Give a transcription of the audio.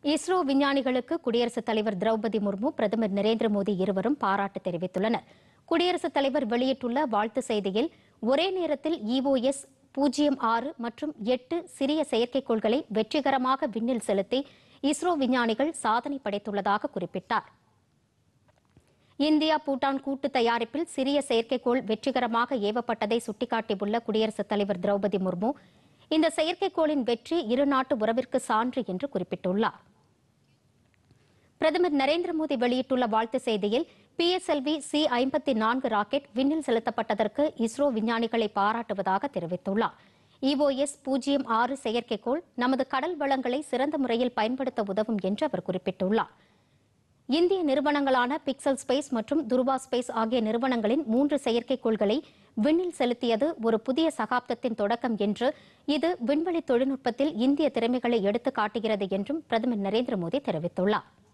இஸ்ரோ விஞ்ஞானிகளுக்கு குடியரசுத் தலைவர் திரௌபதி முர்மு பிரதமர் நரேந்திர மோடி இருவரும் பாராட்டு தெரிவித்துள்ளனர் குடியரசுத் தலைவர் வெளியிட்டுள்ள வாழ்த்து செய்தியில் ஒரே நேரத்தில் இஓஎஸ் பூஜ்ஜியம் ஆறு மற்றும் எட்டு சிறிய செயற்கைக்கோள்களை வெற்றிகரமாக விண்ணில் செலுத்தி இஸ்ரோ விஞ்ஞானிகள் சாதனை படைத்துள்ளதாக குறிப்பிட்டார் இந்தியா பூட்டான் கூட்டு தயாரிப்பில் சிறிய செயற்கைக்கோள் வெற்றிகரமாக ஏவப்பட்டதை சுட்டிக்காட்டியுள்ள குடியரசுத் தலைவர் திரௌபதி முர்மு இந்த செயற்கைக்கோளின் வெற்றி இரு நாட்டு உறவிற்கு சான்று என்று குறிப்பிட்டுள்ளார் பிரதமர் நரேந்திர மோடி வெளியிட்டுள்ள வாழ்த்து செய்தியில் பிஎஸ்எல்வி சி ஐம்பத்தி நான்கு ராக்கெட் விண்ணில் செலுத்தப்பட்டதற்கு இஸ்ரோ விஞ்ஞானிகளை பாராட்டுவதாக தெரிவித்துள்ளார் இஓஎஸ் பூஜ்ஜியம் ஆறு செயற்கைக்கோள் நமது கடல் வளங்களை சிறந்த முறையில் பயன்படுத்த உதவும் என்று அவர் குறிப்பிட்டுள்ளார் இந்திய நிறுவனங்களான பிக்சல் ஸ்பேஸ் மற்றும் துருவா ஸ்பேஸ் ஆகிய நிறுவனங்களின் மூன்று செயற்கைக்கோள்களை விண்ணில் செலுத்தியது ஒரு புதிய சகாப்தத்தின் தொடக்கம் என்று இது விண்வெளி தொழில்நுட்பத்தில் இந்திய திறமைகளை எடுத்துக் காட்டுகிறது என்றும் பிரதமர் நரேந்திர மோடி தெரிவித்துள்ளார்